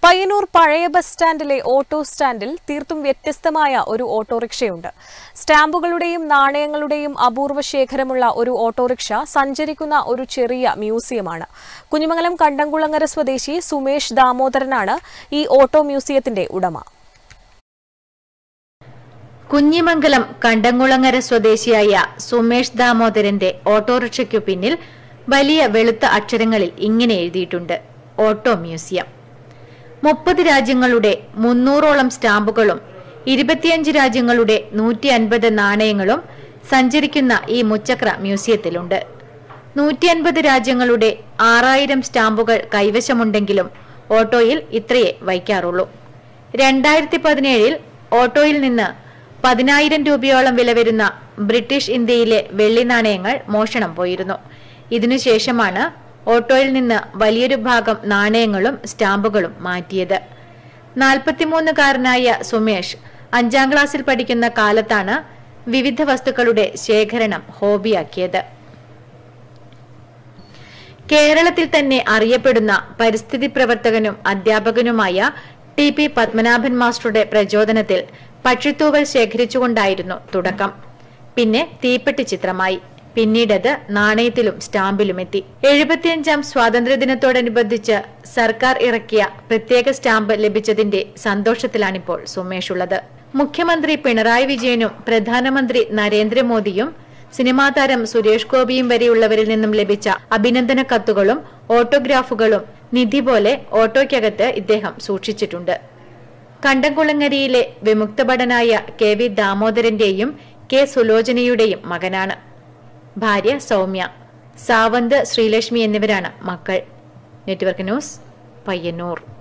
പയ്യന്നൂർ പഴയ bus സ്റ്റാൻഡിലെ auto സ്റ്റാൻഡിൽ തീർത്തും വ്യത്യസ്തമായ ഒരു ഓട്ടോറിക്ഷയുണ്ട് സ്റ്റാമ്പുകളുടെയും നാണയങ്ങളുടെയും അപൂർവ ശേഖരമുള്ള ഒരു ഓട്ടോറിക്ഷ സഞ്ചരിക്കുന്ന ഒരു ചെറിയ മ്യൂസിയമാണ് കുഞ്ഞിമംഗലം കണ്ടംകുളങ്ങര സ്വദേശി സുമേഷ് ദാമോദരനാണ് ഈ ഓട്ടോ മ്യൂസിയത്തിന്റെ ഉടമ കുഞ്ഞിമംഗലം കണ്ടംകുളങ്ങര സ്വദേശിയായ സുമേഷ് ദാമോദരന്റെ ഓട്ടോറിക്ഷയ്ക്കു പിന്നിൽ വലിയ വെളുത്ത അക്ഷരങ്ങളിൽ ഇങ്ങനെ എഴുതിയിട്ടുണ്ട് ഓട്ടോ മ്യൂസിയം മുപ്പത് രാജ്യങ്ങളുടെ മുന്നൂറോളം സ്റ്റാമ്പുകളും ഇരുപത്തിയഞ്ച് രാജ്യങ്ങളുടെ നൂറ്റി അൻപത് നാണയങ്ങളും സഞ്ചരിക്കുന്ന ഈ മുച്ചക്ര മ്യൂസിയത്തിലുണ്ട് നൂറ്റി അൻപത് രാജ്യങ്ങളുടെ ആറായിരം സ്റ്റാമ്പുകൾ കൈവശമുണ്ടെങ്കിലും ഓട്ടോയിൽ ഇത്രയേ വയ്ക്കാറുള്ളൂ രണ്ടായിരത്തി പതിനേഴിൽ ഓട്ടോയിൽ നിന്ന് പതിനായിരം രൂപയോളം വില വരുന്ന ബ്രിട്ടീഷ് ഇന്ത്യയിലെ വെള്ളി നാണയങ്ങൾ മോഷണം പോയിരുന്നു ഇതിനുശേഷമാണ് ഓട്ടോയിൽ നിന്ന് വലിയൊരു ഭാഗം നാണയങ്ങളും സ്റ്റാമ്പുകളും മാറ്റിയത് നാൽപ്പത്തിമൂന്നുകാരനായ സുമേഷ് അഞ്ചാം ക്ലാസ്സിൽ പഠിക്കുന്ന കാലത്താണ് വിവിധ വസ്തുക്കളുടെ ശേഖരണം ഹോബിയാക്കിയത് കേരളത്തിൽ തന്നെ അറിയപ്പെടുന്ന പരിസ്ഥിതി പ്രവർത്തകനും അധ്യാപകനുമായ ടി പി പത്മനാഭൻ മാസ്റ്ററുടെ പ്രചോദനത്തിൽ പക്ഷിത്തൂവൽ ശേഖരിച്ചുകൊണ്ടായിരുന്നു തുടക്കം പിന്നെ തീപ്പെട്ടി ചിത്രമായി പിന്നീടത് നാണയത്തിലും സ്റ്റാമ്പിലുമെത്തി എഴുപത്തിയഞ്ചാം സ്വാതന്ത്ര്യദിനത്തോടനുബന്ധിച്ച് സർക്കാർ ഇറക്കിയ പ്രത്യേക സ്റ്റാമ്പ് ലഭിച്ചതിന്റെ സന്തോഷത്തിലാണിപ്പോൾ സുമേഷ് ഉള്ളത് മുഖ്യമന്ത്രി പിണറായി വിജയനും പ്രധാനമന്ത്രി നരേന്ദ്രമോദിയും സിനിമാ താരം സുരേഷ് ഗോപിയും വരെയുള്ളവരിൽ നിന്നും ലഭിച്ച അഭിനന്ദന കത്തുകളും ഓട്ടോഗ്രാഫുകളും നിധി പോലെ ഓട്ടോയ്ക്കകത്ത് ഇദ്ദേഹം സൂക്ഷിച്ചിട്ടുണ്ട് കണ്ടംകുളങ്ങരയിലെ വിമുക്തഭടനായ കെ വി ദാമോദരന്റെയും കെ സുലോചനയുടെയും മകനാണ് ഭാര്യ സൗമ്യ സാവന്ത് ശ്രീലക്ഷ്മി എന്നിവരാണ് മക്കൾ നെറ്റ്വർക്ക് ന്യൂസ് പയ്യന്നൂർ